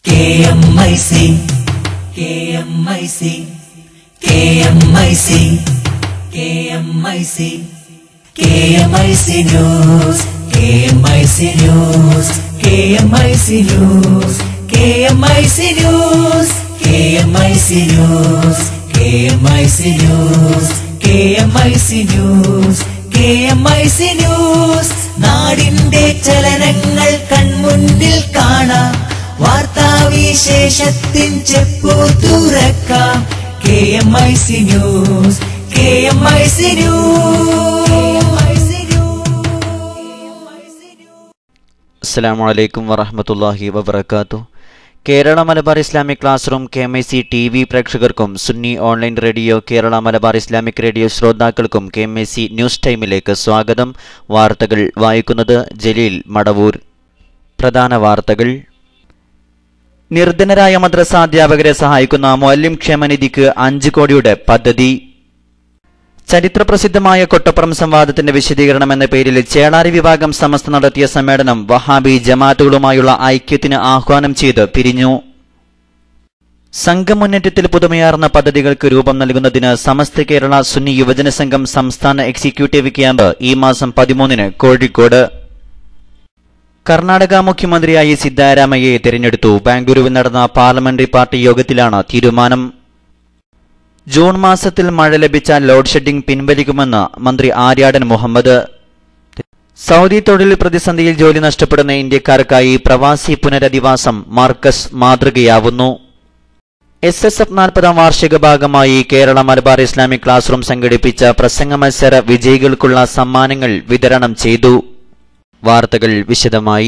KMIC KMIC KMIC KMIC KMIC News KMIC News KMIC News KMIC News KMIC News KMIC News KMIC News KMIC News നാടിന്റെ ചലനങ്ങൾ കൺമുന്നിൽ കാണാം വാർത്താവിശേഷത്തിൻ ചെപ്പു തുറക്കാം K M I C news K M I C അസ്സാം വലൈക്കും വറഹമത്തല്ലാഹി വബർക്കാത്തു Kerala Malabar Islamic class classroom K M I C T V പ്രേക്ഷകർക്കും Sunni online radio Kerala Malabar Islamic radio ശ്രോതാക്കൾക്കും K M I C news ടൈമിലേക്ക് സ്വാഗതം വാർത്തകൾ വായിക്കുന്നത് ജലീൽ മടവൂർ പ്രധാന വാർത്തകൾ നിർധനരായ മദ്രസാധ്യാപകരെ സഹായിക്കുന്ന മൊല്യം ക്ഷേമനിധിക്ക് അഞ്ച് കോടിയുടെ പദ്ധതി ചരിത്രപ്രസിദ്ധമായ കൊട്ടപ്പുറം സംവാദത്തിന്റെ വിശദീകരണം എന്ന പേരിൽ ചേളാരി വിഭാഗം സമസ്ത നടത്തിയ സമ്മേളനം വഹാബി ജമാഅത്തുകളുമായുള്ള ഐക്യത്തിന് ആഹ്വാനം ചെയ്ത് പിരിഞ്ഞു സംഘമുന്നേറ്റത്തിൽ പുതുമയാർന്ന പദ്ധതികൾക്ക് രൂപം നൽകുന്നതിന് സമസ്ത കേരള സുന്നി യുവജന സംഘം സംസ്ഥാന എക്സിക്യൂട്ടീവ് ക്യാമ്പ് ഈ മാസം പതിമൂന്നിന് കോഴിക്കോട് കർണാടക മുഖ്യമന്ത്രിയായി സിദ്ധാരാമയ്യയെ തിരഞ്ഞെടുത്തു ബാംഗ്ലൂരുവിൽ നടന്ന പാർലമെന്ററി പാർട്ടി യോഗത്തിലാണ് തീരുമാനം ജൂൺ മാസത്തിൽ മഴ ലഭിച്ച ലോഡ് ഷെഡിംഗ് പിൻവലിക്കുമെന്ന് മന്ത്രി ആര്യാടൻ മുഹമ്മദ് സൗദി തൊഴിൽ പ്രതിസന്ധിയിൽ ജോലി നഷ്ടപ്പെടുന്ന ഇന്ത്യക്കാർക്കായി പ്രവാസി പുനരധിവാസം മാർക്കസ് മാതൃകയാവുന്നു എസ് എസ് എഫ് നാൽപ്പതാം വാർഷിക ഭാഗമായി Kerala Malabar Islamic class room സംഘടിപ്പിച്ച പ്രസംഗ മത്സര വിജയികൾക്കുള്ള സമ്മാനങ്ങൾ വിതരണം ചെയ്തു വാർത്തകൾ വിശദമായി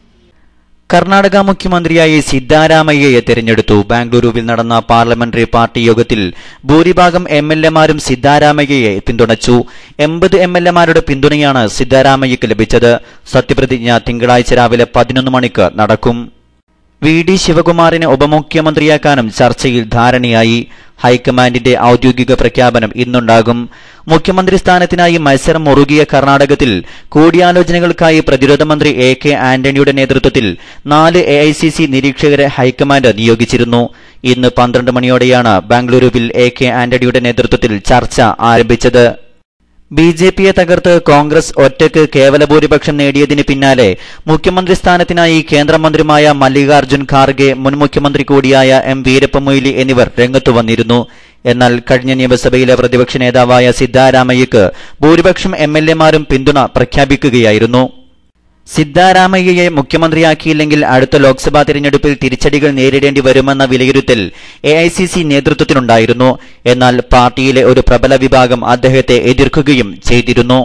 കർണാടക മുഖ്യമന്ത്രിയായി സിദ്ധാരാമയ്യയെ തെരഞ്ഞെടുത്തു ബാംഗ്ലൂരുവിൽ നടന്ന പാർലമെന്ററി പാർട്ടി യോഗത്തിൽ ഭൂരിഭാഗം എം എൽ എമാരും സിദ്ധാരാമയ്യയെ പിന്തുണച്ചു എൺപത് എം എൽ എമാരുടെ പിന്തുണയാണ് സിദ്ധാരാമയ്യയ്ക്ക് ലഭിച്ചത് സത്യപ്രതിജ്ഞ തിങ്കളാഴ്ച രാവിലെ പതിനൊന്ന് മണിക്ക് നടക്കും വി ഡി ശിവകുമാറിനെ ഉപമുഖ്യമന്ത്രിയാക്കാനും ചർച്ചയിൽ ധാരണയായി ഹൈക്കമാൻഡിന്റെ ഔദ്യോഗിക പ്രഖ്യാപനം ഇന്നുണ്ടാകും മുഖ്യമന്ത്രി സ്ഥാനത്തിനായി മത്സരം മുറുകിയ കർണാടകത്തിൽ കൂടിയാലോചനകൾക്കായി പ്രതിരോധ മന്ത്രി എ കെ ആന്റണിയുടെ നേതൃത്വത്തിൽ നാല് എ ഐ സി സി നിരീക്ഷകരെ ഹൈക്കമാൻഡ് നിയോഗിച്ചിരുന്നു ഇന്ന് പന്ത്രണ്ട് മണിയോടെയാണ് ബാംഗ്ലൂരുവിൽ എ കെ ആന്റണിയുടെ നേതൃത്വത്തിൽ ചർച്ച ആരംഭിച്ചത് ബി ജെ പിയെ തകർത്ത് കോൺഗ്രസ് ഒറ്റയ്ക്ക് കേവല ഭൂരിപക്ഷം നേടിയതിന് പിന്നാലെ മുഖ്യമന്ത്രി സ്ഥാനത്തിനായി കേന്ദ്രമന്ത്രിമായ മല്ലികാർജ്ജുൻ ഖാർഗെ മുൻ മുഖ്യമന്ത്രി കൂടിയായ എം വീരപ്പ മൊയ്ലി എന്നിവർ രംഗത്തു വന്നിരുന്നു എന്നാൽ കഴിഞ്ഞ നിയമസഭയിലെ പ്രതിപക്ഷ നേതാവായ സിദ്ധാരാമയ്യക്ക് ഭൂരിപക്ഷം എം എൽ എമാരും പിന്തുണ പ്രഖ്യാപിക്കുകയായിരുന്നു സിദ്ധാരാമയ്യയെ മുഖ്യമന്ത്രിയാക്കിയില്ലെങ്കിൽ അടുത്ത ലോക്സഭാ തിരഞ്ഞെടുപ്പിൽ തിരിച്ചടികൾ നേരിടേണ്ടി വരുമെന്ന വിലയിരുത്തൽ എ ഐ സി സി നേതൃത്വത്തിനുണ്ടായിരുന്നു എന്നാൽ പാർട്ടിയിലെ ഒരു പ്രബല വിഭാഗം അദ്ദേഹത്തെ എതിർക്കുകയും ചെയ്തിരുന്നു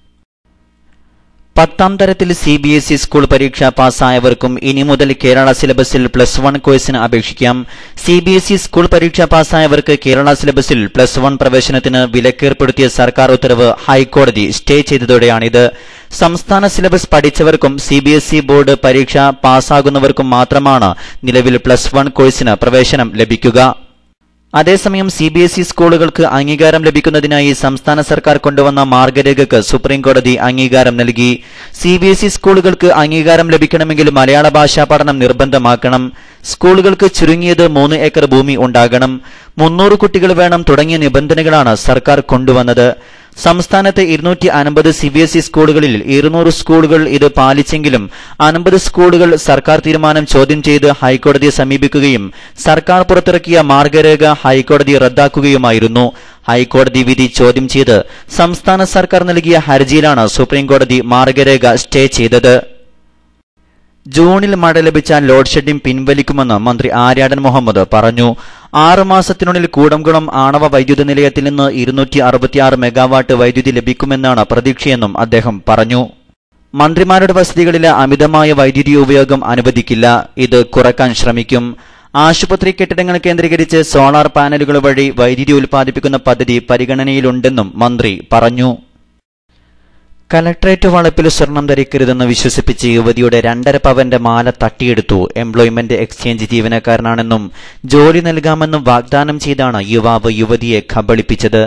പത്താം തരത്തിൽ C B S E school പരീക്ഷ പാസ്സായവർക്കും ഇനി മുതൽ കേരള സിലബസിൽ പ്ലസ് വൺ കോഴ്സിന് അപേക്ഷിക്കാം C B S E school പരീക്ഷ പാസ്സായവർക്ക് കേരള സിലബസിൽ പ്ലസ് വൺ പ്രവേശനത്തിന് വിലക്കേർപ്പെടുത്തിയ സർക്കാർ ഉത്തരവ് ഹൈക്കോടതി സ്റ്റേ ചെയ്തതോടെയാണിത് സംസ്ഥാന സിലബസ് പഠിച്ചവർക്കും C B S E board പരീക്ഷ പാസ്സാകുന്നവർക്കും മാത്രമാണ് നിലവിൽ പ്ലസ് വൺ കോഴ്സിന് പ്രവേശനം ലഭിക്കുക അതേസമയം സി ബി എസ് ഇ സ്കൂളുകൾക്ക് അംഗീകാരം ലഭിക്കുന്നതിനായി സംസ്ഥാന സർക്കാർ കൊണ്ടുവന്ന മാർഗരേഖയ്ക്ക് സുപ്രീംകോടതി അംഗീകാരം നൽകി സി ബി എസ് ഇ സ്കൂളുകൾക്ക് അംഗീകാരം ലഭിക്കണമെങ്കിൽ മലയാള ഭാഷാ പഠനം നിർബന്ധമാക്കണം സ്കൂളുകൾക്ക് ചുരുങ്ങിയത് മൂന്ന് ഏക്കർ ഭൂമി ഉണ്ടാകണം മുന്നൂറ് കുട്ടികൾ വേണം തുടങ്ങിയ നിബന്ധനകളാണ് സർക്കാർ കൊണ്ടുവന്നത് സംസ്ഥാനത്തെ ഇരുന്നൂറ്റി അൻപത് സി ബി എസ് ഇ സ്കൂളുകളിൽ ഇരുന്നൂറ് സ്കൂളുകൾ ഇത് പാലിച്ചെങ്കിലും അൻപത് സ്കൂളുകൾ സർക്കാർ തീരുമാനം ചോദ്യം ചെയ്ത് ഹൈക്കോടതിയെ സമീപിക്കുകയും സർക്കാർ പുറത്തിറക്കിയ മാർഗരേഖ ഹൈക്കോടതി റദ്ദാക്കുകയുമായിരുന്നു ഹൈക്കോടതി വിധി ചോദ്യം ചെയ്ത് സംസ്ഥാന സർക്കാർ നൽകിയ ഹർജിയിലാണ് സുപ്രീംകോടതി മാർഗരേഖ സ്റ്റേ ചെയ്തത് ജൂണിൽ മഴ ലഭിച്ചാൽ ലോഡ് ഷെഡിംഗ് പിൻവലിക്കുമെന്ന് മന്ത്രി ആര്യാടൻ മുഹമ്മദ് പറഞ്ഞു ആറ് മാസത്തിനുള്ളിൽ കൂടംകുളം ആണവ വൈദ്യുത നിലയത്തിൽ നിന്ന് ഇരുന്നൂറ്റി അറുപത്തിയാറ് മെഗാവാട്ട് വൈദ്യുതി ലഭിക്കുമെന്നാണ് പ്രതീക്ഷയെന്നും അദ്ദേഹം പറഞ്ഞു മന്ത്രിമാരുടെ വസതികളിലെ അമിതമായ വൈദ്യുതി ഉപയോഗം അനുവദിക്കില്ല ഇത് കുറക്കാൻ ശ്രമിക്കും ആശുപത്രി കെട്ടിടങ്ങൾ കേന്ദ്രീകരിച്ച് സോളാർ പാനലുകൾ വഴി വൈദ്യുതി ഉൽപ്പാദിപ്പിക്കുന്ന പദ്ധതി പരിഗണനയിലുണ്ടെന്നും മന്ത്രി പറഞ്ഞു കലക്ട്രേറ്റ് വളപ്പിൽ സ്വർണം ധരിക്കരുതെന്ന് വിശ്വസിപ്പിച്ച് യുവതിയുടെ രണ്ടര പവന്റെ മാല തട്ടിയെടുത്തു എംപ്ലോയ്മെന്റ് എക്സ്ചേഞ്ച് ജീവനക്കാരനാണെന്നും ജോലി നൽകാമെന്നും വാഗ്ദാനം ചെയ്താണ് യുവാവ് യുവതിയെ കബളിപ്പിച്ചത്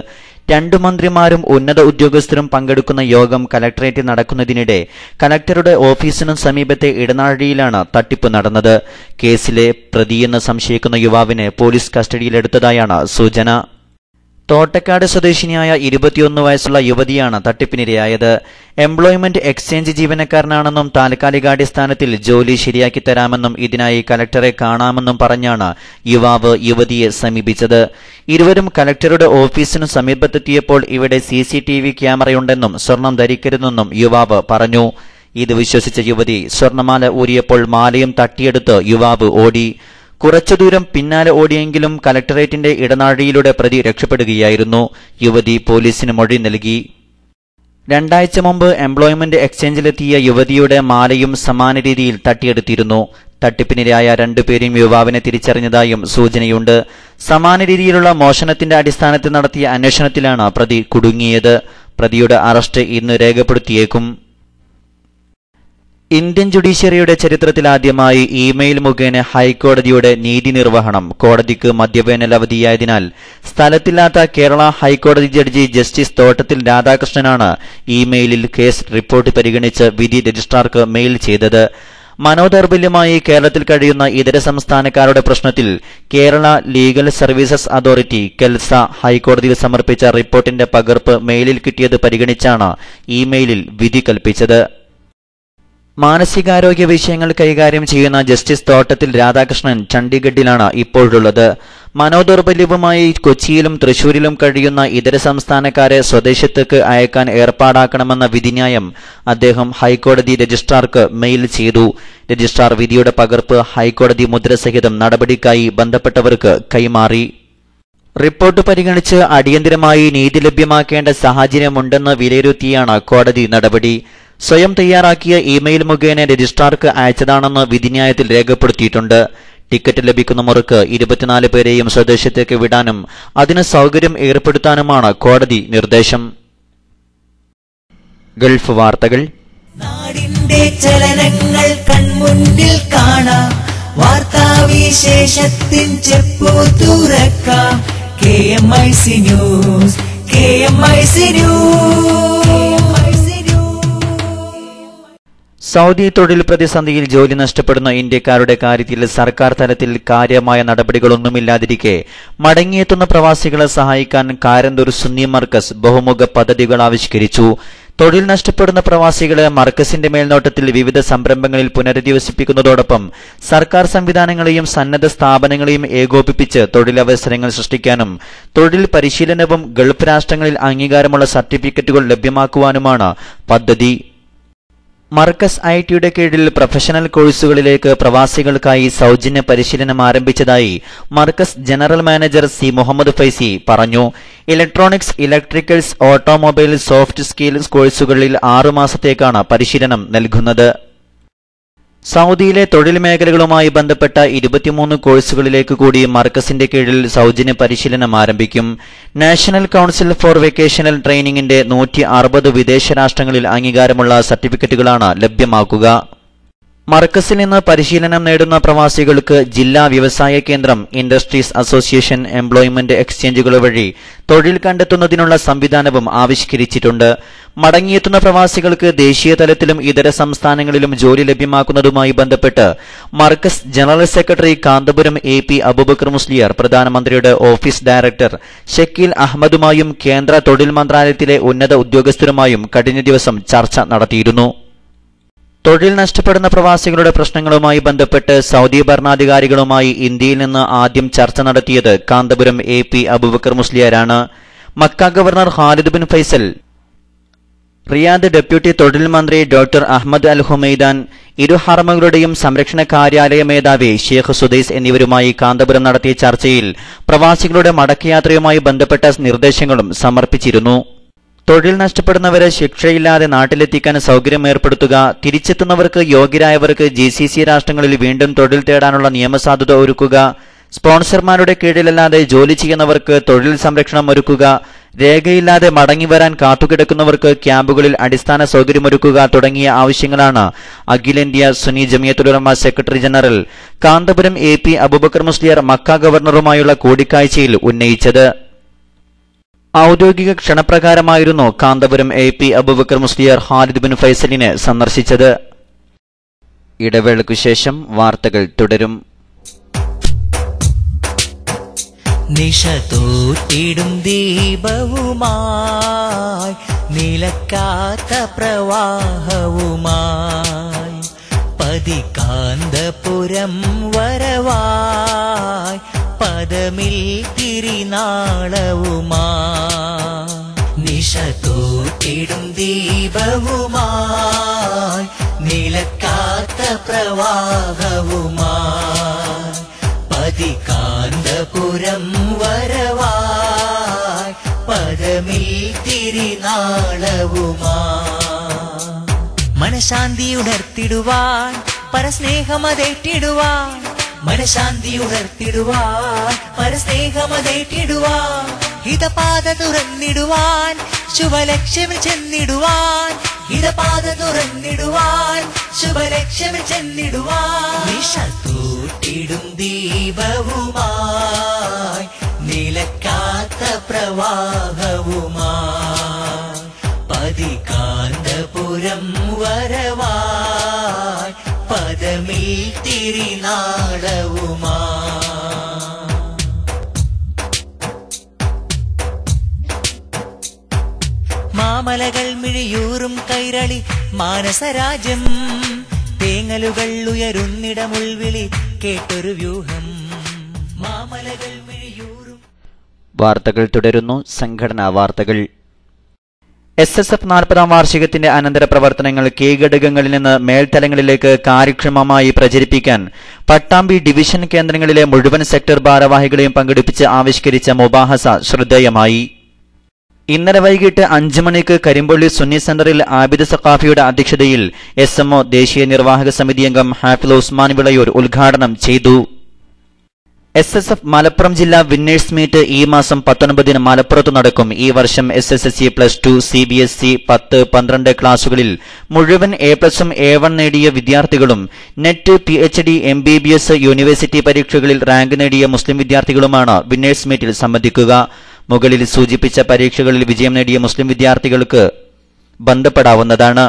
രണ്ടു മന്ത്രിമാരും ഉന്നത ഉദ്യോഗസ്ഥരും പങ്കെടുക്കുന്ന യോഗം കലക്ടറേറ്റിൽ നടക്കുന്നതിനിടെ കലക്ടറുടെ ഓഫീസിനും സമീപത്തെ ഇടനാഴിയിലാണ് തട്ടിപ്പ് നടന്നത് കേസിലെ പ്രതിയെന്ന് സംശയിക്കുന്ന യുവാവിനെ പോലീസ് കസ്റ്റഡിയിലെടുത്തതായാണ് സൂചന തോട്ടക്കാട് സ്വദേശിനിയായ ഇരുപത്തിയൊന്ന് വയസ്സുള്ള യുവതിയാണ് തട്ടിപ്പിനിരയായത് എംപ്ലോയ്മെന്റ് എക്സ്ചേഞ്ച് ജീവനക്കാരനാണെന്നും താൽക്കാലികാടിസ്ഥാനത്തിൽ ജോലി ശരിയാക്കി തരാമെന്നും ഇതിനായി കലക്ടറെ കാണാമെന്നും പറഞ്ഞാണ് യുവാവ് യുവതിയെ സമീപിച്ചത് ഇരുവരും കലക്ടറുടെ ഓഫീസിനു സമീപത്തെത്തിയപ്പോൾ ഇവിടെ സി സി ടി വി ക്യാമറയുണ്ടെന്നും സ്വർണം ധരിക്കരുതെന്നും യുവാവ് പറഞ്ഞു ഇത് വിശ്വസിച്ച യുവതി സ്വർണമാല ഊരിയപ്പോൾ മാലയും തട്ടിയെടുത്ത് യുവാവ് ഓടി കുറച്ചു ദൂരം പിന്നാലെ ഓടിയെങ്കിലും കലക്ടറേറ്റിന്റെ ഇടനാഴിയിലൂടെ പ്രതി രക്ഷപ്പെടുകയായിരുന്നു യുവതി പോലീസിന് മൊഴി നൽകി രണ്ടാഴ്ച മുമ്പ് എംപ്ലോയ്മെന്റ് എക്സ്ചേഞ്ചിലെത്തിയ യുവതിയുടെ മാലയും സമാന രീതിയിൽ തട്ടിയെടുത്തിരുന്നു തട്ടിപ്പിനിരയായ രണ്ടുപേരും യുവാവിനെ തിരിച്ചറിഞ്ഞതായും സൂചനയുണ്ട് സമാന രീതിയിലുള്ള മോഷണത്തിന്റെ അടിസ്ഥാനത്തിൽ നടത്തിയ അന്വേഷണത്തിലാണ് പ്രതി കുടുങ്ങിയത് പ്രതിയുടെ അറസ്റ്റ് ഇന്ന് രേഖപ്പെടുത്തിയേക്കും ഇന്ത്യൻ ജുഡീഷ്യറിയുടെ ചരിത്രത്തിലാദ്യമായി ഇമെയിൽ മുഖേന ഹൈക്കോടതിയുടെ നീതി നിർവഹണം കോടതിക്ക് മദ്യവേനൽ അവധിയായതിനാൽ സ്ഥലത്തില്ലാത്ത കേരള ഹൈക്കോടതി ജഡ്ജി ജസ്റ്റിസ് തോട്ടത്തിൽ രാധാകൃഷ്ണനാണ് ഇമെയിലിൽ കേസ് റിപ്പോർട്ട് പരിഗണിച്ച് വിധി രജിസ്ട്രാർക്ക് മെയിൽ ചെയ്തത് മനോദൗർബല്യമായി കേരളത്തിൽ കഴിയുന്ന ഇതര സംസ്ഥാനക്കാരുടെ പ്രശ്നത്തിൽ Kerala legal services authority KELSA ഹൈക്കോടതിയിൽ സമർപ്പിച്ച റിപ്പോർട്ടിന്റെ പകർപ്പ് മെയിലിൽ കിട്ടിയത് പരിഗണിച്ചാണ് ഇമെയിലിൽ വിധി കൽപ്പിച്ചത് മാനസികാരോഗ്യ വിഷയങ്ങൾ കൈകാര്യം ചെയ്യുന്ന ജസ്റ്റിസ് തോട്ടത്തിൽ രാധാകൃഷ്ണൻ ചണ്ഡീഗഡിലാണ് ഇപ്പോഴുള്ളത് മനോദൗർബല്യവുമായി കൊച്ചിയിലും തൃശൂരിലും കഴിയുന്ന ഇതര സംസ്ഥാനക്കാരെ സ്വദേശത്തേക്ക് അയക്കാൻ ഏർപ്പാടാക്കണമെന്ന വിധിന്യായം അദ്ദേഹം ഹൈക്കോടതി രജിസ്ട്രാർക്ക് മെയിൽ ചെയ്തു രജിസ്ട്രാർ വിധിയുടെ പകർപ്പ് ഹൈക്കോടതി മുദ്രസഹിതം നടപടിക്കായി ബന്ധപ്പെട്ടവർക്ക് കൈമാറി റിപ്പോർട്ട് പരിഗണിച്ച് അടിയന്തരമായി നീതി ലഭ്യമാക്കേണ്ട സാഹചര്യമുണ്ടെന്ന് വിലയിരുത്തിയാണ് കോടതി നടപടി സ്വയം തയ്യാറാക്കിയ ഇമെയിൽ മുഖേന രജിസ്ട്രാർക്ക് അയച്ചതാണെന്ന് വിധിന്യായത്തിൽ രേഖപ്പെടുത്തിയിട്ടുണ്ട് ടിക്കറ്റ് ലഭിക്കുന്ന മുറക്ക് ഇരുപത്തിനാല് പേരെയും സ്വദേശത്തേക്ക് വിടാനും അതിന് സൗകര്യം ഏർപ്പെടുത്താനുമാണ് കോടതി നിർദ്ദേശം ഗൾഫ് വാർത്തകൾ നാടിന്റെ ചലനങ്ങൾ കൺമുന്നിൽ കാണാം വാർത്താവിശേഷത്തിൻ ചെപ്പു തുറക്കാം K M I C news K M I C news Saudi തൊഴിൽ പ്രതിസന്ധിയിൽ ജോലി നഷ്ടപ്പെടുന്ന ഇന്ത്യക്കാരുടെ കാര്യത്തിൽ സർക്കാർ തലത്തിൽ കാര്യമായ നടപടികളൊന്നുമില്ലാതിരിക്കെ മടങ്ങിയെത്തുന്ന പ്രവാസികളെ സഹായിക്കാൻ കാരന്തൂർ സുന്നി മർക്കസ് ബഹുമുഖ പദ്ധതികൾ ആവിഷ്കരിച്ചു തൊഴിൽ നഷ്ടപ്പെടുന്ന പ്രവാസികളെ മർക്കസിന്റെ മേൽനോട്ടത്തിൽ വിവിധ സംരംഭങ്ങളിൽ പുനരധിവസിപ്പിക്കുന്നതോടൊപ്പം സർക്കാർ സംവിധാനങ്ങളെയും സന്നദ്ധ സ്ഥാപനങ്ങളെയും ഏകോപിപ്പിച്ച് തൊഴിലവസരങ്ങൾ സൃഷ്ടിക്കാനും തൊഴിൽ പരിശീലനവും ഗൾഫ് രാഷ്ട്രങ്ങളിൽ അംഗീകാരമുള്ള സർട്ടിഫിക്കറ്റുകൾ ലഭ്യമാക്കുവാനുമാണ് പദ്ധതി മർക്കസ് ഐ ടിയുടെ കീഴിൽ പ്രൊഫഷണൽ കോഴ്സുകളിലേക്ക് പ്രവാസികൾക്കായി സൗജന്യ പരിശീലനം ആരംഭിച്ചതായി Markaz general manager C Muhammad Faizy പറഞ്ഞു electronics electricals automobile soft skills കോഴ്സുകളിൽ ആറുമാസത്തേക്കാണ് പരിശീലനം നൽകുന്നത് സൗദിയിലെ തൊഴിൽ മേഖലകളുമായി ബന്ധപ്പെട്ട ഇരുപത്തിമൂന്ന് കോഴ്സുകളിലേക്ക് കൂടി മർക്കസിന്റെ കീഴിൽ സൗജന്യ പരിശീലനം ആരംഭിക്കും നാഷണൽ കൌൺസിൽ ഫോർ വെക്കേഷണൽ ട്രെയിനിങ്ങിന്റെ നൂറ്റി അറുപത് വിദേശ രാഷ്ട്രങ്ങളിൽ അംഗീകാരമുള്ള സർട്ടിഫിക്കറ്റുകളാണ് ലഭ്യമാക്കുക മർക്കസിൽ നിന്ന് പരിശീലനം നേടുന്ന പ്രവാസികൾക്ക് ജില്ലാ വ്യവസായ കേന്ദ്രം ഇൻഡസ്ട്രീസ് അസോസിയേഷൻ എംപ്ലോയ്മെന്റ് എക്സ്ചേഞ്ചുകൾ വഴി തൊഴിൽ കണ്ടെത്തുന്നതിനുള്ള സംവിധാനവും ആവിഷ്കരിച്ചിട്ടുണ്ട് മടങ്ങിയെത്തുന്ന പ്രവാസികൾക്ക് ദേശീയ തലത്തിലും ഇതര സംസ്ഥാനങ്ങളിലും ജോലി ലഭ്യമാക്കുന്നതുമായി ബന്ധപ്പെട്ട് Markaz general secretary Kanthapuram A P Abubakar Musliyar പ്രധാനമന്ത്രിയുടെ ഓഫീസ് ഡയറക്ടർ ഷക്കീൽ അഹമ്മദുമായും കേന്ദ്ര തൊഴിൽ മന്ത്രാലയത്തിലെ ഉന്നത ഉദ്യോഗസ്ഥരുമായും കഴിഞ്ഞ ദിവസം ചർച്ച നടത്തിയിരുന്നു തൊഴിൽ നഷ്ടപ്പെടുന്ന പ്രവാസികളുടെ പ്രശ്നങ്ങളുമായി ബന്ധപ്പെട്ട് സൗദി ഭരണാധികാരികളുമായി ഇന്ത്യയിൽ നിന്ന് ആദ്യം ചർച്ച നടത്തിയത് കാന്തപുരം എ പി അബുബക്കർ മുസ്ലിയാരാണ് Mecca governor Khalid bin Faisal Riyadh deputy തൊഴിൽ മന്ത്രി ഡോക്ടർ അഹമ്മദ് അൽ ഹുമൈദാൻ ഇരു ഹറമുകളുടെയും സംരക്ഷണ കാര്യാലയ മേധാവി ഷെയ്ഖ് സുദൈസ് എന്നിവരുമായി കാന്തപുരം നടത്തിയ ചർച്ചയിൽ പ്രവാസികളുടെ മടക്കയാത്രയുമായി ബന്ധപ്പെട്ട നിർദ്ദേശങ്ങളും സമർപ്പിച്ചിരുന്നു തൊഴിൽ നഷ്ടപ്പെടുന്നവരെ ശിക്ഷയില്ലാതെ നാട്ടിലെത്തിക്കാൻ സൗകര്യം ഏർപ്പെടുത്തുക തിരിച്ചെത്തുന്നവർക്ക് യോഗ്യരായവർക്ക് ജി സി സി രാഷ്ട്രങ്ങളിൽ വീണ്ടും തൊഴിൽ തേടാനുള്ള നിയമസാധുത ഒരുക്കുക സ്പോൺസർമാരുടെ കീഴിലല്ലാതെ ജോലി ചെയ്യുന്നവർക്ക് തൊഴിൽ സംരക്ഷണം ഒരുക്കുക രേഖയില്ലാതെ മടങ്ങിവരാൻ കാത്തുകിടക്കുന്നവർക്ക് ക്യാമ്പുകളിൽ അടിസ്ഥാന സൗകര്യമൊരുക്കുക തുടങ്ങിയ ആവശ്യങ്ങളാണ് അഖിലേന്ത്യാ Sunni Jamiyyathululama secretary general Kanthapuram A P Abubakar Musliyar Mecca ഗവർണറുമായുള്ള കൂടിക്കാഴ്ചയിൽ ഉന്നയിച്ചത് ഔദ്യോഗിക ക്ഷണപ്രകാരമായിരുന്നു Kanthapuram A P Abubakar Musliyar Khalid bin ഫൈസലിനെ സന്ദർശിച്ചത് ഇടവേളയ്ക്കു ശേഷം വാർത്തകൾ തുടരും നിശ തോറ്റിടും ദീപവുമായി നിലക്കാത്ത പ്രവാഹവുമായി പതികാന്തപുരം വരവായി പദമിൽ തിരിനാളവുമായി നിശ തോറ്റിടും ദീപവുമായി നിലക്കാത്ത പ്രവാഹവുമായി പതികാന്തപുരം വരവായി പദമിൽ തിരിനാളവുമാ മനശാന്തി ഉണർത്തിടുവാൻ പരസ്നേഹമതേറ്റിടുവാൻ മനശാന്തി ഉണർത്തിടുവാൻ പരസ്നേഹമതേറ്റിടുവാൻ ഹിതപാത തുറന്നിടുവാൻ ശുഭലക്ഷ്യമിൽ ചെന്നിടുവാൻ ഹിതപാത തുറന്നിടുവാൻ ശുഭലക്ഷ്യമിൽ ചെന്നിടുവാൻ നിശ തൂട്ടിടും ദീപവുമായി നിലക്കാത്ത പ്രവാഹവുമായി പതികാന്തപുരം വരവായി പദമിൽ തിരിനാടവുമാ മാമലകൾ മിഴിയൂറും കൈരളി മാനസരാജ്യം തേങ്ങലുകൾ ഉയരുന്നിടമുൾവിളി കേട്ടൊരു വ്യൂഹം മാമലകൾ മിഴിയൂറും വാർത്തകൾ തുടരുന്നു സംഘടനാ വാർത്തകൾ എസ് എസ് എഫ് നാൽപ്പതാം വാർഷികത്തിന്റെ അനന്തര പ്രവർത്തനങ്ങൾ കെ ഘടകങ്ങളിൽ നിന്ന് മേൽത്തലങ്ങളിലേക്ക് കാര്യക്ഷമമായി പ്രചരിപ്പിക്കാൻ പട്ടാമ്പി ഡിവിഷൻ കേന്ദ്രങ്ങളിലെ മുഴുവൻ സെക്ടർ ഭാരവാഹികളെയും പങ്കെടുപ്പിച്ച് ആവിഷ്കരിച്ച മുബാഹസ ശ്രദ്ധേയമായി ഇന്നലെ വൈകിട്ട് അഞ്ചു മണിക്ക് കരിമ്പള്ളി സുന്നി സെന്ററിൽ ആബിദ് സഖാഫിയുടെ അധ്യക്ഷതയിൽ എസ് എംഒ ദേശീയ നിർവാഹക സമിതി അംഗം ഹാഫിൽ ഉസ്മാൻ വിളയൂർ ഉദ്ഘാടനം ചെയ്തു എസ് എസ് എഫ് മലപ്പുറം ജില്ലാ വിന്നേഴ്സ് മീറ്റ് ഈ മാസം പത്തൊൻപതിന് മലപ്പുറത്ത് നടക്കും ഈ വർഷം S S S C plus two C B S E പത്ത് പന്ത്രണ്ട് ക്ലാസുകളിൽ മുഴുവൻ എ പ്ലസും എ വൺ നേടിയ വിദ്യാർത്ഥികളും NET P H D M B B S university പരീക്ഷകളിൽ റാങ്ക് നേടിയ മുസ്ലിം വിദ്യാർത്ഥികളുമാണ് വിന്നേഴ്സ് മീറ്റിൽ സംബന്ധിക്കുക മുകളിൽ സൂചിപ്പിച്ച പരീക്ഷകളിൽ വിജയം നേടിയ മുസ്ലിം വിദ്യാർത്ഥികൾക്ക് ബന്ധപ്പെടാവുന്നതാണ്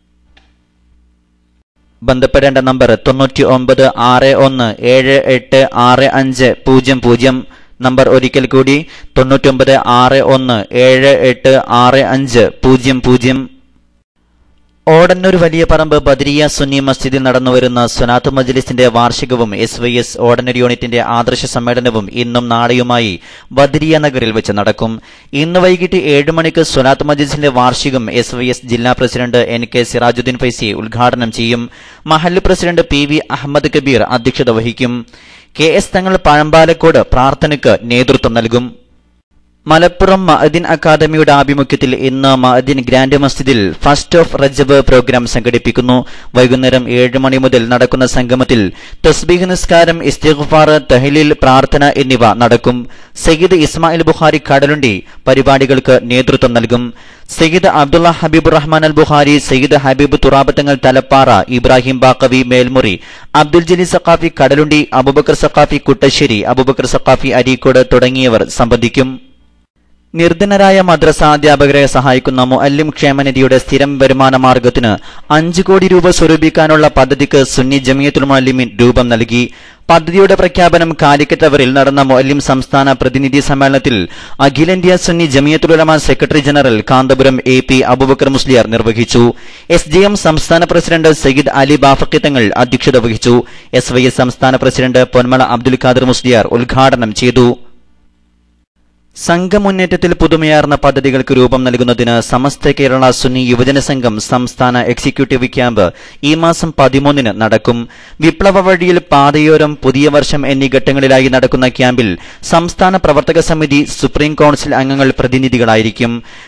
ബന്ധപ്പെടേണ്ട നമ്പർ തൊണ്ണൂറ്റി ഒമ്പത് ആറ് ഒന്ന് ഏഴ് എട്ട് ആറ് അഞ്ച് പൂജ്യം പൂജ്യം നമ്പർ ഒരിക്കൽ കൂടി തൊണ്ണൂറ്റൊമ്പത് ആറ് ഒന്ന് ഏഴ് എട്ട് ആറ് അഞ്ച് പൂജ്യം പൂജ്യം ഓടന്നൂർ വലിയ പറമ്പ് ബദരിയ സുന്നി മസ്ജിദിൽ നടന്നുവരുന്ന സ്വനാത്ത് മജ്ലിസിന്റെ വാർഷികവും എസ് വൈ എസ് ഓടന്നൂർ യൂണിറ്റിന്റെ ആദർശ സമ്മേളനവും ഇന്നും നാളെയുമായി ബദരിയ നഗറിൽ വെച്ച് നടക്കും ഇന്ന് വൈകിട്ട് ഏഴ് മണിക്ക് സ്വനാത്ത് മജ്ലിസിന്റെ വാർഷികം എസ് വൈ എസ് ജില്ലാ president N K Sirajuddeen Faizy ഉദ്ഘാടനം ചെയ്യും മഹല്ല് president P V Ahammed Kabeer അധ്യക്ഷത വഹിക്കും കെ എസ് തങ്ങൾ പഴമ്പാലക്കോട് പ്രാർത്ഥനയ്ക്ക് നേതൃത്വം നൽകും മലപ്പുറം മഅദിൻ അക്കാദമിയുടെ ആഭിമുഖ്യത്തിൽ ഇന്ന് മഅദിൻ ഗ്രാൻഡ് മസ്ജിദിൽ ഫസ്റ്റ് ഓഫ് റജബ് പ്രോഗ്രാം സംഘടിപ്പിക്കുന്നു വൈകുന്നേരം ഏഴ് മണി മുതൽ നടക്കുന്ന സംഗമത്തിൽ തസ്ബീഹ് നിസ്കാരം ഇസ്തിഗ്ഫാർ തഹ്ലീൽ പ്രാർത്ഥന എന്നിവ നടക്കും സയ്യിദ് ഇസ്മായിൽ ബുഖാരി കടലുണ്ടി പരിപാടികൾക്ക് നേതൃത്വം നൽകും സയ്യിദ് അബ്ദുള്ള ഹബീബ് റഹ്മാൻ അൽ ബുഖാരി സയ്യിദ് ഹബീബ് തുറാബത്തങ്ങൾ തലപ്പാറ ഇബ്രാഹിം ബാക്കവി മേൽമുറി അബ്ദുൽ ജലീൽ സഖാഫി കടലുണ്ടി അബുബക്കർ സഖാഫി കുട്ടശ്ശേരി അബുബക്കർ സഖാഫി അരീക്കോട് തുടങ്ങിയവർ സംബന്ധിക്കും നിർധനരായ മദ്രസ അധ്യാപകരെ സഹായിക്കുന്ന മുഅല്ലിം ക്ഷേമനിധിയുടെ സ്ഥിരം വരുമാന മാർഗത്തിന് അഞ്ച് കോടി രൂപ സ്വരൂപിക്കാനുള്ള പദ്ധതിക്ക് സുന്നി ജമിയത്തുൽ മുഅല്ലിമീൻ രൂപം നൽകി പദ്ധതിയുടെ പ്രഖ്യാപനം കാലിക്കറ്റ് അവറിൽ നടന്ന മുഅല്ലിം സംസ്ഥാന പ്രതിനിധി സമ്മേളനത്തിൽ അഖിലേന്ത്യാ Sunni Jamiyyathul Ulama secretary general Kanthapuram A P Abubakar Musliyar നിർവഹിച്ചു എസ് ജി എം സംസ്ഥാന പ്രസിഡന്റ് സയ്യിദ് അലി ബാഫക്കി തങ്ങൾ അധ്യക്ഷത വഹിച്ചു എസ് വൈ എസ് സംസ്ഥാന പ്രസിഡന്റ് പൊന്മള അബ്ദുൽ ഖാദർ മുസ്ലിയാർ ഉദ്ഘാടനം ചെയ്തു സംഘമുന്നേറ്റത്തിൽ പുതുമയാർന്ന പദ്ധതികൾക്ക് രൂപം നൽകുന്നതിന് സമസ്ത കേരള സുന്നി യുവജന സംഘം സംസ്ഥാന എക്സിക്യൂട്ടീവ് ക്യാമ്പ് ഈ മാസം പതിമൂന്നിന് നടക്കും വിപ്ലവ വഴിയിൽ പാതയോരം പുതിയ വർഷം എന്നീ ഘട്ടങ്ങളിലായി നടക്കുന്ന ക്യാമ്പിൽ സംസ്ഥാന പ്രവർത്തക സമിതി സുപ്രീം കൌൺസിൽ അംഗങ്ങൾ പ്രതിനിധികളായിരിക്കും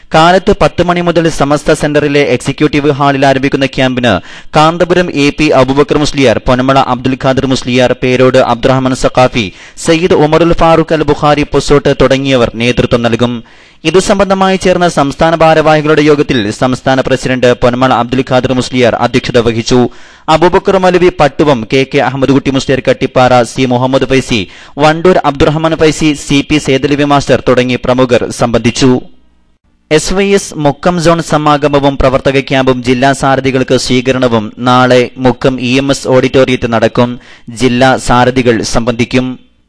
കാലത്ത് പത്ത് മണി മുതൽ സമസ്ത സെന്ററിലെ എക്സിക്യൂട്ടീവ് ഹാളിൽ ആരംഭിക്കുന്ന ക്യാമ്പിന് കാന്തപുരം എ പി അബുബക്കർ മുസ്ലിയാർ പൊന്നമള അബ്ദുൽ ഖാദർ മുസ്ലിയാർ പേരോട് അബ്ദുറഹ്മാൻ സഖാഫി സയ്യിദ് ഉമറുൽ ഫാറൂഖ് അൽ ബുഖാരി പൊസോട്ട് തുടങ്ങിയവർ നേതൃത്വം നൽകും ഇതു സംബന്ധമായി ചേർന്ന സംസ്ഥാന ഭാരവാഹികളുടെ യോഗത്തിൽ സംസ്ഥാന പ്രസിഡന്റ് പൊന്നമള അബ്ദുൽ ഖാദർ മുസ്ലിയാർ അധ്യക്ഷത വഹിച്ചു Abubakar Moulavi Pattuvam K K Ahmed Kutty Musliyar Kattippara C Muhammad Faizy Wandoor Abdurahman Faizy C P Seethalavi master തുടങ്ങി പ്രമുഖർ സംബന്ധിച്ചു S Y S Mukkam zone സമാഗമവും പ്രവർത്തക ക്യാമ്പും ജില്ലാ സാരഥികൾക്ക് സ്വീകരണവും നാളെ മുക്കം ഇ എം എസ് ഓഡിറ്റോറിയത്തിൽ നടക്കും ജില്ലാ സാരഥികൾ സംബന്ധിക്കും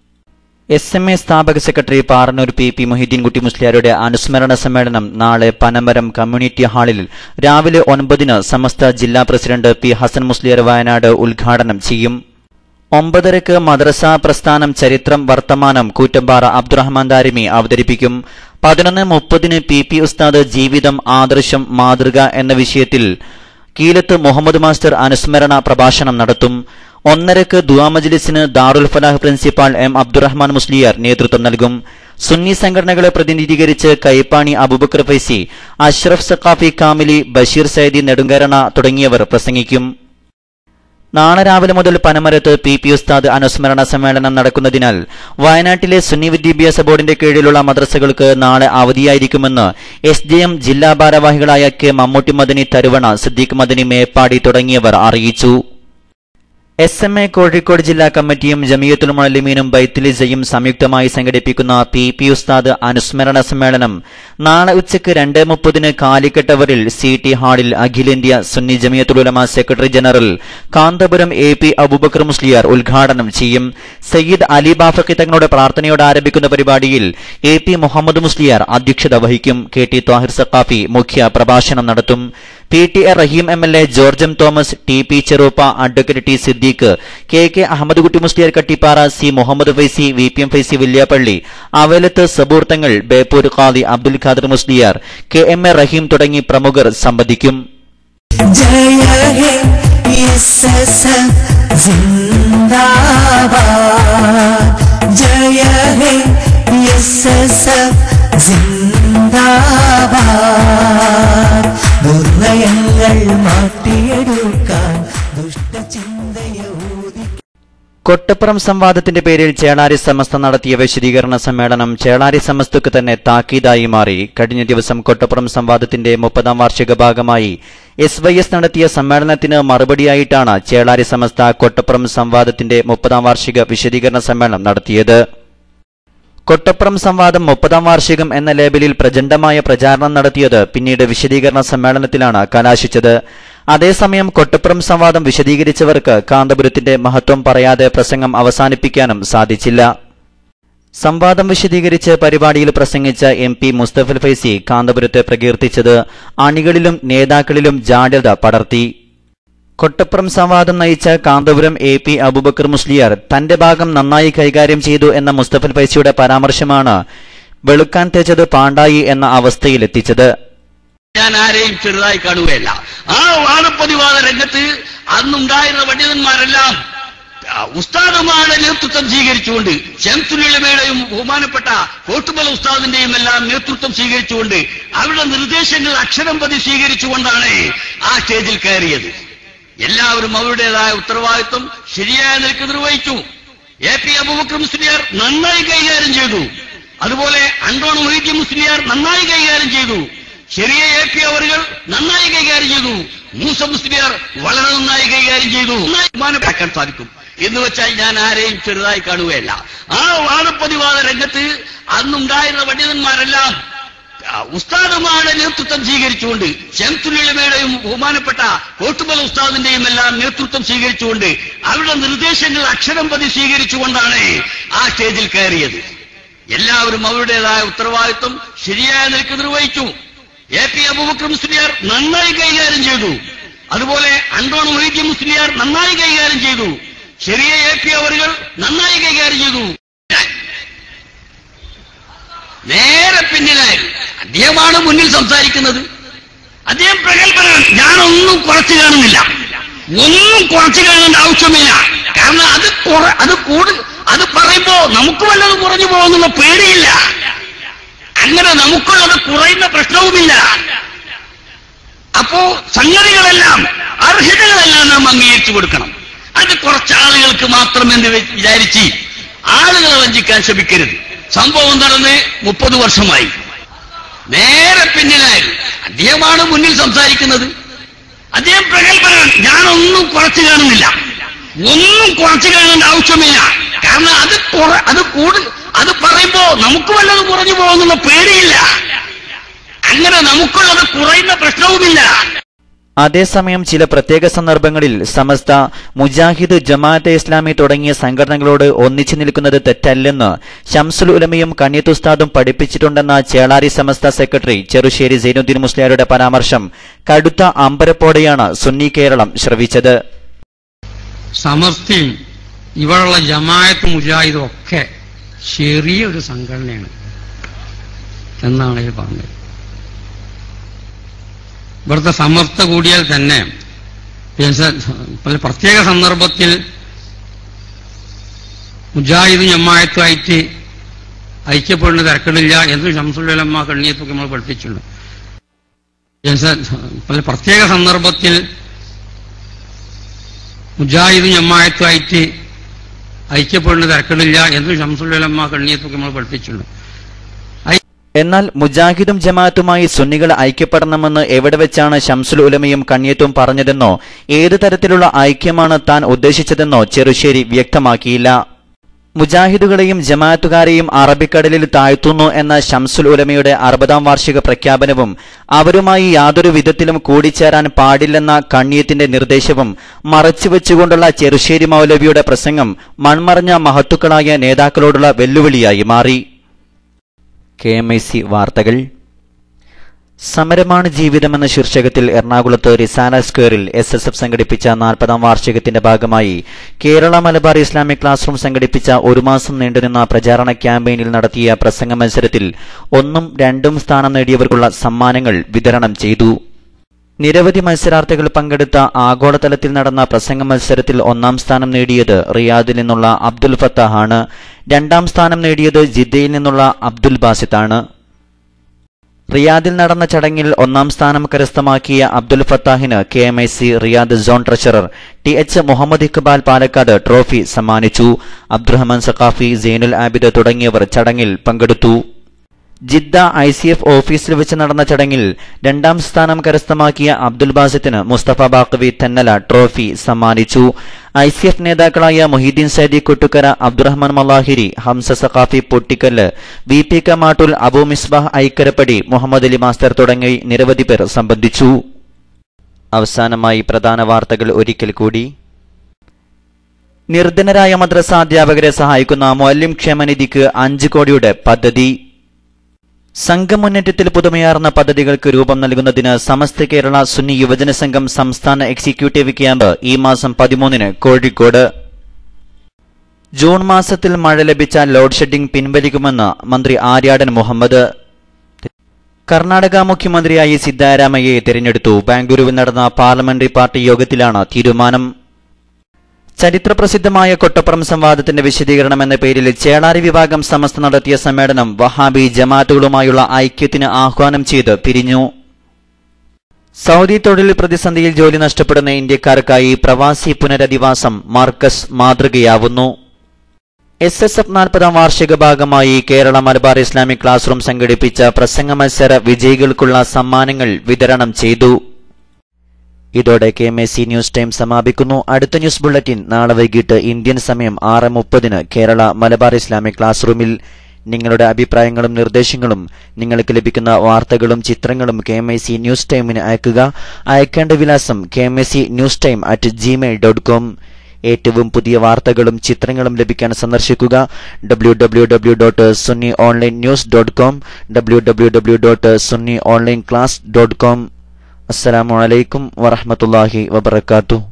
എസ് എം എ സ്ഥാപക secretary Parannur P P Mohiyuddeenkutty മുസ്ലിയാരുടെ അനുസ്മരണ സമ്മേളനം നാളെ പനമരം കമ്മ്യൂണിറ്റി ഹാളിൽ രാവിലെ ഒൻപതിന് സമസ്ത ജില്ലാ പ്രസിഡന്റ് പി ഹസൻ മുസ്ലിയാർ വയനാട് ഉദ്ഘാടനം ചെയ്യും ഒമ്പതരക്ക് മദ്രസ പ്രസ്ഥാനം ചരിത്രം വർത്തമാനം കൂറ്റമ്പാറ അബ്ദുറഹ്മാൻ ദാരിമി അവതരിപ്പിക്കും പതിനൊന്ന് മുപ്പതിന് പി പി ഉസ്താദ് ജീവിതം ആദർശം മാതൃക എന്ന വിഷയത്തിൽ കീലത്ത് മുഹമ്മദ് മാസ്റ്റർ അനുസ്മരണ പ്രഭാഷണം നടത്തും ഒന്നരക്ക് ദുആ മജ്ലിസിന് ദാറുൽ ഫലാഹ് പ്രിൻസിപ്പാൾ എം അബ്ദുറഹ്മാൻ മുസ്ലിയാർ നേതൃത്വം നൽകും സുന്നി സംഘടനകളെ പ്രതിനിധീകരിച്ച് കൈപ്പാണി അബുബക്കർ ഫൈസി അഷ്റഫ് സഖാഫി കാമിലി ബഷീർ സൈദി നെടുങ്കരണ തുടങ്ങിയവർ പ്രസംഗിക്കും നാളെ രാവിലെ മുതൽ പനമരത്ത് പി പി ഉസ്താദ് അനുസ്മരണ സമ്മേളനം നടക്കുന്നതിനാൽ വയനാട്ടിലെ സുന്നി വിദ്യാഭ്യാസ ബോർഡിന്റെ കീഴിലുള്ള മദ്രസകൾക്ക് നാളെ അവധിയായിരിക്കുമെന്ന് എസ് ഡി എം ജില്ലാ ഭാരവാഹികളായ കെ മമ്മൂട്ടി മദനി തരുവണ സിദ്ദീഖ് മദനി മേപ്പാടി തുടങ്ങിയവർ അറിയിച്ചു എസ് എം എ കോഴിക്കോട് ജില്ലാ കമ്മിറ്റിയും ജമിയത്തുൽ മുഅല്ലിമീനും ബൈത്തുലിസയും സംയുക്തമായി സംഘടിപ്പിക്കുന്ന പി പി ഉസ്താദ് അനുസ്മരണ സമ്മേളനം നാളെ ഉച്ചയ്ക്ക് രണ്ട് മുപ്പതിന് കാലിക്കട്ടവരിൽ സി ടി ഹാളിൽ അഖിലേന്ത്യാ Sunni Jamiyyathul Ulama secretary general Kanthapuram A P Abubakar Musliyar ഉദ്ഘാടനം ചെയ്യും സയ്യിദ് അലി ബാഫക്കി തങ്ങളുടെ പ്രാർത്ഥനയോടെ ആരംഭിക്കുന്ന പരിപാടിയിൽ എ പി മുഹമ്മദ് മുസ്ലിയാർ അധ്യക്ഷത വഹിക്കും കെ ടി ത്വാഹിർ സഖാഫി മുഖ്യ പ്രഭാഷണം നടത്തും P T A Rahim M L A George M Thomas T P Cheruppa advocate T Siddique K K Ahmed Kutty Musliyar Kattippara C Muhammad Faizy V P M Faizy Villiappally Avalath Saboorthangal Beypore ഖാദി Abdul Khader Musliyar K M A Rahim തുടങ്ങി പ്രമുഖർ സംബന്ധിക്കും जय हे यस जिंदाबाद जय हे यस जिंदाबाद ദുർനയങ്ങൾ മാറ്റിയെടുക്കാൻ ദുഷ്ടചിന്തയെ ഊതി കൊട്ടപ്പുറം സംവാദത്തിന്റെ പേരിൽ ചേളാരി സമസ്ത നടത്തിയ വിശദീകരണ സമ്മേളനം ചേളാരി സമസ്തക്ക് തന്നെ താക്കീതായി മാറി കഴിഞ്ഞ ദിവസം കൊട്ടപ്പുറം സംവാദത്തിന്റെ മുപ്പതാം വാർഷിക ഭാഗമായി എസ് വൈ എസ് നടത്തിയ സമ്മേളനത്തിന് മറുപടിയായിട്ടാണ് ചേളാരി സമസ്ത കൊട്ടപ്പുറം സംവാദത്തിന്റെ മുപ്പതാം വാർഷിക വിശദീകരണ സമ്മേളനം നടത്തിയത് കൊട്ടപ്പുറം സംവാദം മുപ്പതാം വാർഷികം എന്ന ലേബലിൽ പ്രചണ്ഡമായ പ്രചാരണം നടത്തിയത് പിന്നീട് വിശദീകരണ സമ്മേളനത്തിലാണ് കലാശിച്ചത് അതേസമയം കൊട്ടപ്പുറം സംവാദം വിശദീകരിച്ചവർക്ക് കാന്തപുരത്തിന്റെ മഹത്വം പറയാതെ പ്രസംഗം അവസാനിപ്പിക്കാനും സാധിച്ചില്ല സംവാദം വിശദീകരിച്ച് പരിപാടിയിൽ പ്രസംഗിച്ച എം പി മുസ്തഫൽ ഫൈസി കാന്തപുരത്തെ പ്രകീർത്തിച്ചത് അണികളിലും നേതാക്കളിലും ജാഡ്യത പടർത്തി കൊട്ടപ്പുറം സംവാദം നയിച്ച കാന്തപുരം എ പി അബുബക്കർ മുസ്ലിയാർ തന്റെ ഭാഗം നന്നായി കൈകാര്യം ചെയ്തു എന്ന മുസ്തഫൽ ഫൈസിയുടെ പരാമർശമാണ് വെളുക്കാൻ തേച്ചത് പാണ്ടായി എന്ന അവസ്ഥയിലെത്തിച്ചത് ഞാൻ ആരെയും ചെറുതായി കാണുകയല്ല ആ വാദപ്രതിവാദ രംഗത്ത് അന്നുണ്ടായിരുന്ന പണ്ഡിതന്മാരെല്ലാം ആ, ഉസ്താദുമാരുടെ നേതൃത്വം സ്വീകരിച്ചുകൊണ്ട് ശംസുലിമയുടെയും ബഹുമാനപ്പെട്ട കോട്ടുമല ഉസ്താദിന്റെയും എല്ലാം നേതൃത്വം സ്വീകരിച്ചുകൊണ്ട് അവരുടെ നിർദ്ദേശങ്ങൾ അക്ഷരം പതി സ്വീകരിച്ചുകൊണ്ടാണ് ആ സ്റ്റേജിൽ കയറിയത് എല്ലാവരും അവരുടേതായ ഉത്തരവാദിത്വം ശരിയായ നിലക്ക് നിർവഹിച്ചു എ പി അബുബക്കർ മുസ്ലിയാർ നന്നായി കൈകാര്യം ചെയ്തു അതുപോലെ അണ്ടോൺ മൊഹീദ്ദീൻ മുസ്ലിയാർ നന്നായി കൈകാര്യം ചെയ്തു ചെറിയ എ പി അവറുകൾ നന്നായി കൈകാര്യം ചെയ്തു മൂസ മുസ്ലിയാർ വളരെ നന്നായി കൈകാര്യം ചെയ്തു നന്നായി ബഹുമാനപ്പെടാൻ സാധിക്കും എന്ന് വെച്ചാൽ ഞാൻ ആരെയും ചെറുതായി കാണുകയല്ല ആ വാദപ്രതിവാദ രംഗത്ത് അന്നുണ്ടായിരുന്ന പണ്ഡിതന്മാരെല്ലാം ആ, ഉസ്താദുമാരുടെ നേതൃത്വം സ്വീകരിച്ചുകൊണ്ട് ശംസുലിമയുടെയും ബഹുമാനപ്പെട്ട കോട്ടുമല ഉസ്താദിന്റെയും എല്ലാം നേതൃത്വം സ്വീകരിച്ചുകൊണ്ട് അവരുടെ നിർദ്ദേശങ്ങൾ അക്ഷരം പതി സ്വീകരിച്ചുകൊണ്ടാണ് ആ സ്റ്റേജിൽ കയറിയത് എല്ലാവരും അവരുടേതായ ഉത്തരവാദിത്വം ശരിയായ നിലക്ക് നിർവഹിച്ചു എ പി അബൂബക്കർ മുസ്ലിയാർ നന്നായി കൈകാര്യം ചെയ്തു അതുപോലെ അണ്ടോൺ മൊഹീദ്ദീൻ മുസ്ലിയാർ നന്നായി കൈകാര്യം ചെയ്തു ചെറിയ എ പി അവറുകൾ നന്നായി കൈകാര്യം ചെയ്തു നേരെ പിന്നിലായിരുന്നു അദ്ദേഹമാണ് മുന്നിൽ സംസാരിക്കുന്നത് അദ്ദേഹം പ്രഗത്ഭനാണ് ഞാനൊന്നും കുറച്ചു കാണുന്നില്ല ഒന്നും കുറച്ചു കാണേണ്ട ആവശ്യമില്ല കാരണം അത് കുറ- അത് കൂടു അത് പറയുമ്പോ നമുക്ക് വല്ലതും കുറഞ്ഞു പോകുന്നുള്ള പേടിയില്ല അങ്ങനെ നമുക്കുള്ളത് കുറയുന്ന പ്രശ്നവുമില്ല അപ്പോ സംഗതികളെല്ലാം അർഹതകളെല്ലാം നാം അംഗീകരിച്ചു കൊടുക്കണം അത് കുറച്ച് ആളുകൾക്ക് മാത്രം എന്ന് വെ- വിചാരിച്ച് ആളുകളെ വഞ്ചിക്കാൻ ശ്രമിക്കരുത് സംഭവം നടന്ന് മുപ്പത് വർഷമായി നേരെ പിന്നിലായിരുന്നു അദ്ദേഹമാണ് മുന്നിൽ സംസാരിക്കുന്നത് അദ്ദേഹം പ്രഗത്ഭനാണ് ഞാനൊന്നും കുറച്ചു കാണുന്നില്ല ഒന്നും കുറച്ചു കാണേണ്ട ആവശ്യമില്ല കാരണം അത് കുറ- അത് കൂടു അത് പറയുമ്പോ നമുക്ക് വല്ലതും കുറഞ്ഞു പോകുന്നുള്ള പേടിയില്ല അങ്ങനെ നമുക്കുള്ളത് കുറയുന്ന പ്രശ്നവുമില്ല അതേസമയം ചില പ്രത്യേക സന്ദർഭങ്ങളിൽ സമസ്ത മുജാഹിദ് ജമാഅത്തെ ഇസ്ലാമി തുടങ്ങിയ സംഘടനകളോട് ഒന്നിച്ചു നിൽക്കുന്നത് തെറ്റല്ലെന്ന് ഷംസുൽ ഉലമയും കണ്യത്തുസ്താദും പഠിപ്പിച്ചിട്ടുണ്ടെന്ന ചേളാരി സമസ്ത സെക്രട്ടറി ചെറുശ്ശേരി സൈനുദ്ദീൻ മുസ്ലിയാരുടെ പരാമർശം കടുത്ത അമ്പരപ്പോടെയാണ് സുന്നി കേരളം ശ്രവിച്ചത് സമസ്തയും ഇവിടെയുള്ള ജമായത്ത് മുജാഹിദും ഒക്കെ ചെറിയൊരു സംഘടനയാണ് എന്നാണ് ഇത് പറഞ്ഞത് ഇവിടുത്തെ സമസ്ത കൂടിയാൽ തന്നെ പിന്നെ പല പ്രത്യേക സന്ദർഭത്തിൽ മുജാഹിദും ജമായത്തുമായിട്ട് ഐക്യപ്പെടുന്ന തിരക്കടില്ല എന്ന് ഷംസുലമ്മ കണ്ണിയത്തൊക്കെ നമ്മൾ പഠിപ്പിച്ചിട്ടുണ്ട് പിന്നെ പല പ്രത്യേക സന്ദർഭത്തിൽ മുജാഹിദും ജമായത്തുമായിട്ട് ഐക്യപ്പെടുന്ന തിരക്കടില്ല എന്ന് ഷംസുലമ്മ കണ്ണിയത്തൊക്കെ നമ്മൾ പഠിപ്പിച്ചിട്ടുണ്ട് എന്നാൽ മുജാഹിദും ജമാഅത്തുമായി സുന്നികൾ ഐക്യപ്പെടണമെന്ന് എവിടെ വെച്ചാണ് ഷംസുൽ ഉലമയും കണ്യത്തും പറഞ്ഞതെന്നോ ഏത് തരത്തിലുള്ള ഐക്യമാണ് താൻ ഉദ്ദേശിച്ചതെന്നോ ചെറുശ്ശേരി വ്യക്തമാക്കിയില്ല മുജാഹിദുകളെയും ജമാഅത്തുകാരെയും അറബിക്കടലിൽ താഴ്ത്തുന്നു എന്ന ഷംസുൽ ഉലമയുടെ അറുപതാം വാർഷിക പ്രഖ്യാപനവും അവരുമായി യാതൊരു വിധത്തിലും കൂടിച്ചേരാൻ പാടില്ലെന്ന കണ്ണിയത്തിന്റെ നിർദ്ദേശവും മറച്ചുവെച്ചുകൊണ്ടുള്ള ചെറുശ്ശേരി മൗലവിയുടെ പ്രസംഗം മൺമറഞ്ഞ മഹത്തുക്കളായ നേതാക്കളോടുള്ള വെല്ലുവിളിയായി മാറി കെ എം ഐ സി വാർത്തകൾ സമരമാണ് ജീവിതമെന്ന ശീർഷകത്തിൽ എറണാകുളത്ത് റിസാന സ്ക്വയറിൽ എസ് എസ് എഫ് സംഘടിപ്പിച്ച നാൽപ്പതാം വാർഷികത്തിന്റെ ഭാഗമായി Kerala Malabar Islamic class room സംഘടിപ്പിച്ച ഒരു മാസം നീണ്ടുനിന്ന പ്രചാരണ ക്യാമ്പയിനിൽ നടത്തിയ പ്രസംഗ മത്സരത്തിൽ ഒന്നും രണ്ടും സ്ഥാനം നേടിയവർക്കുള്ള സമ്മാനങ്ങൾ വിതരണം ചെയ്തു നിരവധി മത്സരാർത്ഥികൾ പങ്കെടുത്ത ആഗോളതലത്തിൽ നടന്ന പ്രസംഗ മത്സരത്തിൽ ഒന്നാം സ്ഥാനം നേടിയത് റിയാദിൽ നിന്നുള്ള അബ്ദുൽ ഫത്താഹാണ് രണ്ടാം സ്ഥാനം നേടിയത് ജിദ്ദയിൽ നിന്നുള്ള അബ്ദുൽ ബാസിത്താണ് റിയാദിൽ നടന്ന ചടങ്ങിൽ ഒന്നാം സ്ഥാനം കരസ്ഥമാക്കിയ അബ്ദുൽ ഫത്താഹിന് K M I C Riyadh zone treasurer T H Muhammed Iqbal Palakkad trophy സമ്മാനിച്ചു അബ്ദുറഹ്മാൻ സഖാഫി സൈനുൽ ആബിദ് തുടങ്ങിയവർ ചടങ്ങിൽ പങ്കെടുത്തു ജിദ്ദ ഐ സി എഫ് ഓഫീസിൽ വെച്ച് നടന്ന ചടങ്ങിൽ രണ്ടാം സ്ഥാനം കരസ്ഥമാക്കിയ അബ്ദുൽ ബാസിത്തിന് മുസ്തഫ ബാക്കവി തെന്നല ട്രോഫി സമ്മാനിച്ചു ഐ സി എഫ് നേതാക്കളായ മൊഹീദ്ദീൻ സൈദി കൊട്ടുക്കര അബ്ദുറഹ്മാൻ മലാഹിരി ഹംസ സഖാഫി പൊട്ടിക്കല്ല് വി പി കമാട്ടുൽ അബു മിസ്ബാഹ് ഐക്കരപ്പടി മുഹമ്മദ് അലി മാസ്റ്റർ തുടങ്ങി നിരവധി പേർ സംബന്ധിച്ചു അവസാനമായി പ്രധാന വാർത്തകൾ ഒരിക്കൽ കൂടി നിർധനരായ മദ്രസ അധ്യാപകരെ സഹായിക്കുന്ന മൊല്യം ക്ഷേമനിധിക്ക് അഞ്ച് കോടിയുടെ പദ്ധതി സംഘമുന്നേറ്റത്തിൽ പുതുമയാർന്ന പദ്ധതികൾക്ക് രൂപം നൽകുന്നതിന് സമസ്ത കേരള സുന്നി യുവജന സംഘം സംസ്ഥാന എക്സിക്യൂട്ടീവ് ക്യാമ്പ് ഈ മാസം പതിമൂന്നിന് കോഴിക്കോട് ജൂൺ മാസത്തിൽ മഴ ലഭിച്ച ലോഡ് ഷെഡിംഗ് പിൻവലിക്കുമെന്ന് മന്ത്രി ആര്യാടൻ മുഹമ്മദ് കർണാടക മുഖ്യമന്ത്രിയായി സിദ്ധാരാമയ്യയെ തിരഞ്ഞെടുത്തു ബാംഗ്ലൂരുവിൽ നടന്ന പാർലമെന്ററി പാർട്ടി യോഗത്തിലാണ് തീരുമാനം ചരിത്രപ്രസിദ്ധമായ കൊട്ടപ്പുറം സംവാദത്തിന്റെ വിശദീകരണം എന്ന പേരിൽ ചേളാരി വിഭാഗം സമസ്ത നടത്തിയ സമ്മേളനം വഹാബി ജമാഅത്തുകളുമായുള്ള ഐക്യത്തിന് ആഹ്വാനം ചെയ്ത് പിരിഞ്ഞു സൗദി തൊഴിൽ പ്രതിസന്ധിയിൽ ജോലി നഷ്ടപ്പെടുന്ന ഇന്ത്യക്കാർക്കായി പ്രവാസി പുനരധിവാസം മാർക്കസ് മാതൃകയാവുന്നു എസ് എസ് എഫ് നാൽപ്പതാം വാർഷിക ഭാഗമായി Kerala Malabar Islamic class room സംഘടിപ്പിച്ച പ്രസംഗ മത്സര വിജയികൾക്കുള്ള സമ്മാനങ്ങൾ വിതരണം ചെയ്തു ഇതോടെ K M A C news time സമാപിക്കുന്നു അടുത്ത ന്യൂസ് ബുള്ളറ്റിൻ നാളെ വൈകിട്ട് ഇന്ത്യൻ സമയം ആറ് മുപ്പതിന് കേരള മലബാർ ഇസ്ലാമിക് ക്ലാസ് റൂമിൽ നിങ്ങളുടെ അഭിപ്രായങ്ങളും നിർദ്ദേശങ്ങളും നിങ്ങൾക്ക് ലഭിക്കുന്ന വാർത്തകളും ചിത്രങ്ങളും K M I C news ടൈമിന് അയക്കുക അയക്കേണ്ട വിലാസം K M I C news time at Gmail dot com ഏറ്റവും പുതിയ വാർത്തകളും ചിത്രങ്ങളും ലഭിക്കാൻ സന്ദർശിക്കുക W W W dot Sunni online news dot com W W W dot Sunni online class dot com അസ്സലാമു അലൈക്കും വറഹ്മത്തുള്ളാഹി വബർക്കാത്തു